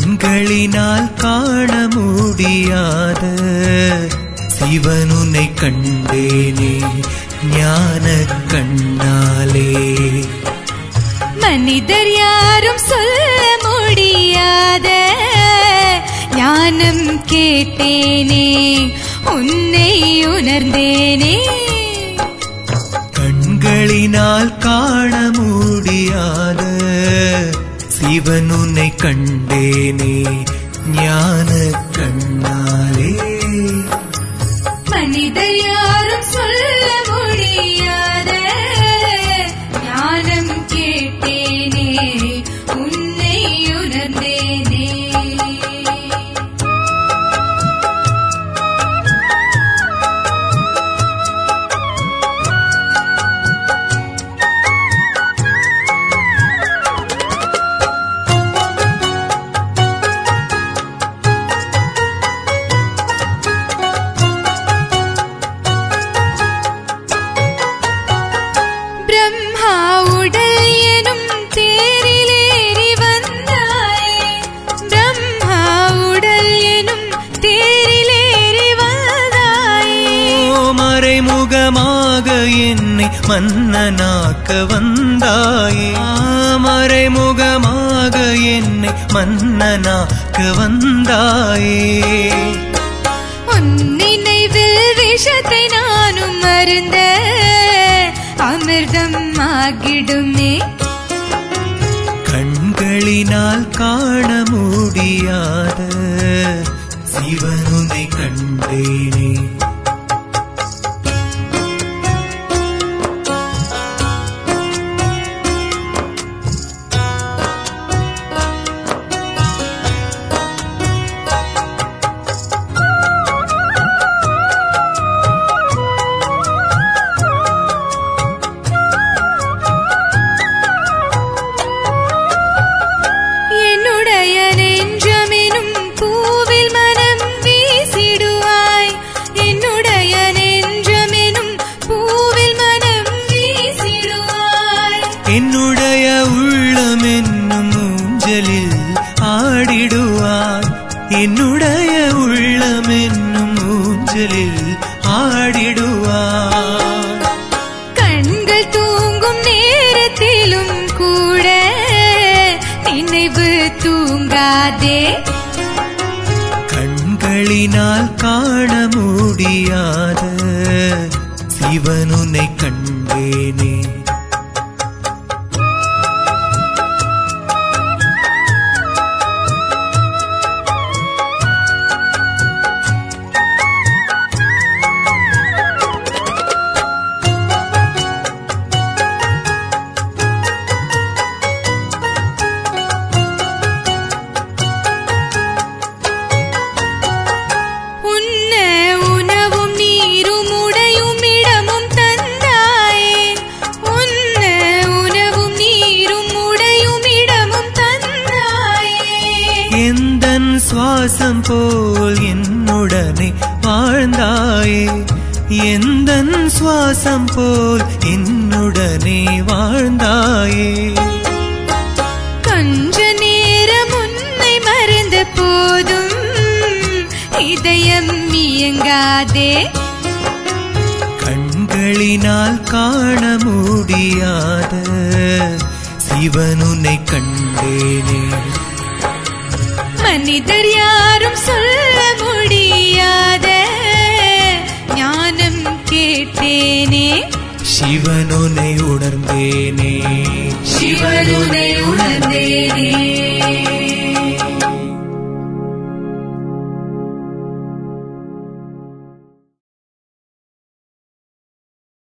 கண்களினால் காண முடியாத சிவனுனை கண்டேனே ஞான கண்ணாலே மனிதர் யாரும் சொல்ல முடியாத ஞானம் கேட்டேனே உன்னை உணர்ந்தேனே கண்களினால் காண முடியாத சிவனுனை கண்டேனே ஞான கண்ணாலே மனிதர் யாரும் சொல்ல முடியாத ஞானம் கேட்டேனே உன்னை உணர்ந்தேனே பிரம்மா உடல் எனும் தேரிலேறி வந்தாயே பிரம்மா உடல் எனும் தேரிலேறி வந்தாயே ஓ மறைமுகமாக என்னை மன்னனாக்க வந்தாயே ஆ, மறைமுகமாக என்னை மன்னனாக்க வந்தாயே உன் நினைவில் விஷத்தை நானும் மருந்த அமிர்தம் ஆகிடுமே கண்களினால் காண முடியாத சிவனுனை கண்டேனே என்னுடைய நெஞ்சமெனும் பூவில் மனம் வீசிடுவாய் என்னுடைய நெஞ்சமெனும் பூவில் மனம் வீசிடுவாய் என்னுடைய உள்ளம் என்னும் ஊஞ்சலில் ஆடிடுவார் என்னுடைய உள்ளம் என்னும் ஊஞ்சலில் ஆடிடுவார் கண்கள் தூங்கும் நேரத்திலும் கூட நினைவு தூங்காதே கண்களினால் காண முடியாத சிவனுனை கண்டேனே உன்ன உணவும் நீரும் உடையும் இடமும் தந்தாயே உன்ன உணவும் நீரும் உடையும் இடமும் தந்தாயே எந்தன் சுவாசம் போல் என்னுடனே வாழ்ந்தாயே எந்தன் சுவாசம் போல் என்னுடனே வாழ்ந்தாயே கொஞ்ச நேரம் உன்னை மறந்த போதும் இதயம் இயங்காதே கண்களினால் காண முடியாத சிவனுனை கண்டேனே மனிதர் யாரும் சொல்ல முடியாத ஞானம் கேட்டேனே சிவனுனை உணர்ந்தேனே சிவனுனை உணர்ந்தேனே